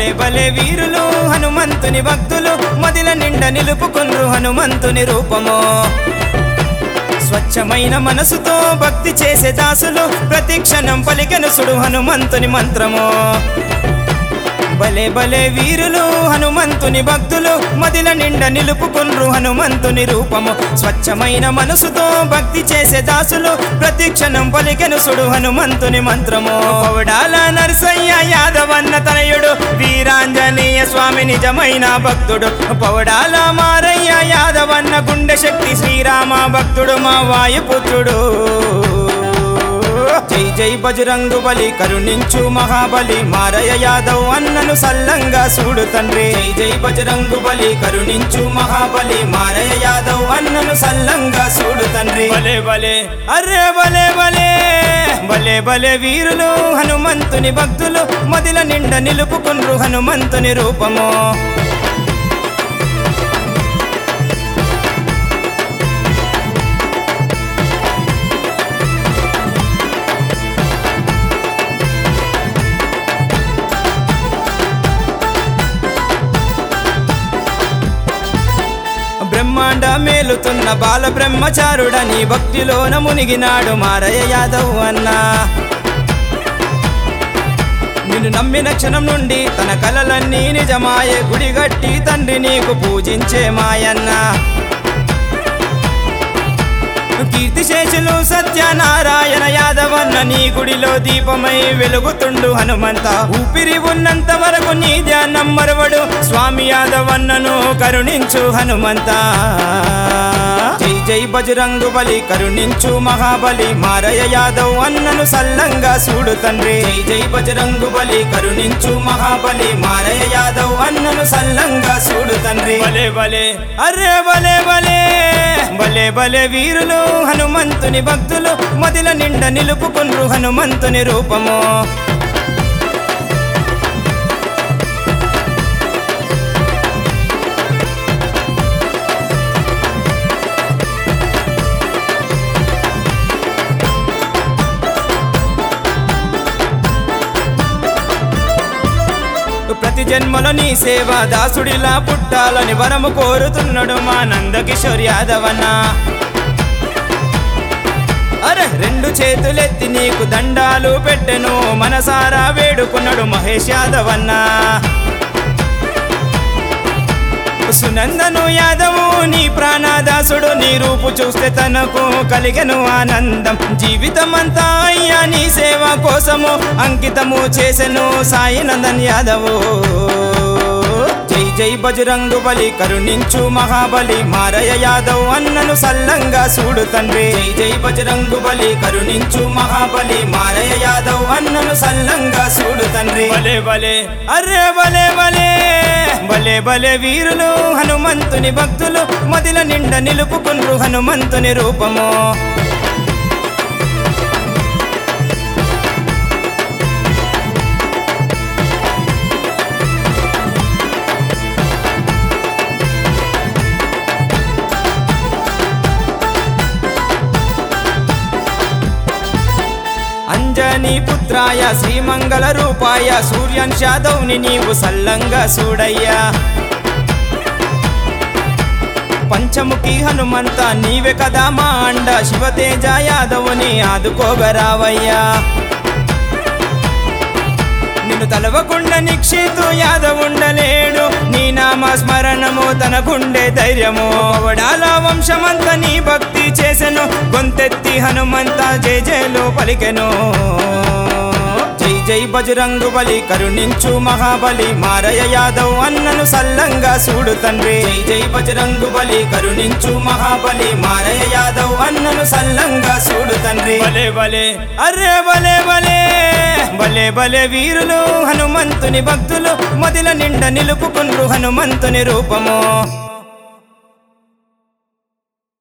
భలే భలే వీరులు హనుమంతుని భక్తులు మదిల నిండ నిలుపుకుండ్రు హనుమంతుని రూపము స్వచ్ఛమైన మనసుతో భక్తి చేసే దాసులు ప్రతి క్షణం పలికెను సుడు హనుమంతుని మంత్రము భలే భలే వీరులు హనుమంతుని భక్తులు మదిల నిండ నిలుపుకుండ్రు హనుమంతుని రూపము స్వచ్ఛమైన మనసుతో భక్తి చేసే దాసులు ప్రతి క్షణం పలికెను సుడు హనుమంతుని మంత్రము పౌడాల నరసయ్య యాదవన్న తనయుడు వీరాంజనేయ స్వామి నిజమైన భక్తుడు పౌడాల మారయ్య యాదవన్న గుండె శక్తి శ్రీరామ భక్తుడు మా వాయుపుత్రుడు జై జై బజరంగు బలి కరుణించు మహాబలి మారయ యాదవ్ అన్నను సల్లంగా చూడు తండ్రి జై జై బజరంగు బలి కరుణించు మహాబలి మారయ యాదవ్ అన్నను సల్లంగా చూడు తండ్రి బలే బలే అరే బలే బలే బలే బలే వీరులు హనుమంతుని భక్తులు మదిల నిండ నిలుపుకుండ్రు హనుమంతుని రూపము బ్రహ్మాండ మేలుతున్న బాల బ్రహ్మచారుడని భక్తిలోన మునిగినాడు మారయ్య యాదవ్ అన్నా నిన్ను నమ్మిన క్షణం నుండి తన కలలన్నీ నిజమాయే గుడిగట్టి తండ్రి నీకు పూజించే మాయన్న కీర్తి శేషులు సత్యనారాయణ యాదవన్న నీ గుడిలో దీపమై వెలుగుతుండు హనుమంత ఊపిరి ఉన్నంత వరకు నీ ధ్యానం మరవడు స్వామి యాదవన్నను కరుణించు హనుమంత జై జై బజరంగు బలి కరుణించు మహాబలి మారయ యాదవ్ అన్నను సల్లంగా చూడు తండ్రి జై జై బజరంగు బలి కరుణించు మహాబలి మారయ యాదవ్ అన్నను సల్లంగా చూడు తండ్రి బలే బలే అరే బలే బలే బలే బలే వీరులు హనుమంతుని భక్తులు మదిల నిండ నిలుపుకుండ్రు హనుమంతుని రూపము ప్రతి జన్మలో నీ సేవ దాసుడిలా పుట్టాలని వరము కోరుతున్నాడు మా నందకిషోర్ యాదవన్న అరే రెండు చేతులెత్తి నీకు దండాలు పెట్టెను మనసారా వేడుకున్నాడు మహేష్ యాదవన్న సునందను యాదవు నీ ప్రాణదాసుడు నీ రూపు చూస్తే తనకు కలిగెను ఆనందం జీవితం అంతా అయ్యా నీ సేవ కోసము అంకితము చేసెను సాయినందన్ యాదవు జై జై బజరంగు బలి కరుణించు మహాబలి మారయ యాదవ్ అన్నను సల్లంగా చూడు తండ్రి జై జై బజరంగు బలి కరుణించు మహాబలి మారయ యాదవ్ అన్నను సల్లంగా చూడు తండ్రి బలే బలే అరే బలే బలే బలే బలే వీరులు హనుమంతుని భక్తులు మదిల నిండ నిలుపుకుండ్రు హనుమంతుని రూపము అంజనీ పుత్రాయ శ్రీమంగళ రూపాయ సూర్యన్ యాదవ్ని నీవు సల్లంగా చూడయ్యా పంచముఖి హనుమంత నీవే కదా మా అండ శివతేజ యాదవుని ఆదుకోగరావయ్యా నిన్ను తలవకుండా నిక్షితు యాదవుండలేడు నీ నామ స్మరణము తన గుండె ధైర్యము పవడాల వంశమంత నీ భక్తి చేసెను గొంతెత్తి హనుమంత జయ జయలు పలికెను జై జై బజరంగు బలి కరుణించు మహాబలి మారయ యాదవ్ అన్నను సల్లంగా చూడు తండ్రి జై జై బజరంగు బలి కరుణించు మహాబలి మారయ యాదవ్ అన్నను సల్లంగా చూడు తండ్రి బలే బలే అరే బలే బలే బలే బలే వీరులు హనుమంతుని భక్తులు మదిల నిండ నిలుపుకుండ్రు హనుమంతుని రూపము